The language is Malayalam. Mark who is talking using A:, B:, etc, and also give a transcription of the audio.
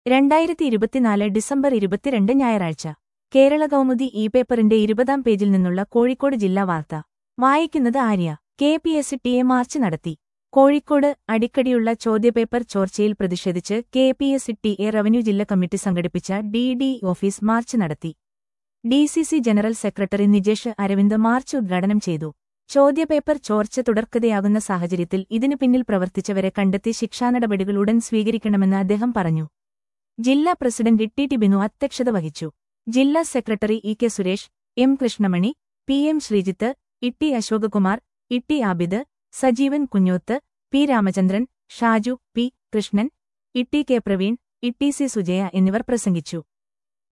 A: രണ്ടായിരത്തി ഇരുപത്തിനാല് ഡിസംബർ ഇരുപത്തിരണ്ട് ഞായറാഴ്ച കേരള കൗമുദി ഇ പേപ്പറിന്റെ ഇരുപതാം പേജിൽ നിന്നുള്ള കോഴിക്കോട് ജില്ലാ വാർത്ത വായിക്കുന്നത് Arya K P S T A march നടത്തി കോഴിക്കോട് അടിക്കടിയുള്ള ചോദ്യപേപ്പർ ചോർച്ചയിൽ പ്രതിഷേധിച്ച് K P S T A revenue ജില്ലാ കമ്മിറ്റി സംഘടിപ്പിച്ച ഡി ഡി ഓഫീസ് മാർച്ച് നടത്തി D C C general secretary Nijesh Aravind march ഉദ്ഘാടനം ചെയ്തു ചോദ്യപേപ്പർ ചോർച്ച തുടർക്കഥയാകുന്ന സാഹചര്യത്തിൽ ഇതിനു പിന്നിൽ പ്രവർത്തിച്ചവരെ കണ്ടെത്തി ശിക്ഷാനടപടികൾ ഉടൻ സ്വീകരിക്കണമെന്ന് അദ്ദേഹം പറഞ്ഞു ജില്ലാ പ്രസിഡന്റ് ടി ടി ബിനു അധ്യക്ഷത വഹിച്ചു ജില്ലാ secretary E K Suresh M Krishnamani P M Sreejith ഇട്ടി അശോകകുമാർ ഇട്ടി ആബിദ് സജീവൻ കുഞ്ഞോത്ത് പി രാമചന്ദ്രൻ ഷാജു പി കൃഷ്ണൻ ഇട്ടി കെ പ്രവീൺ ഇട്ടി സി സുജയ എന്നിവർ പ്രസംഗിച്ചു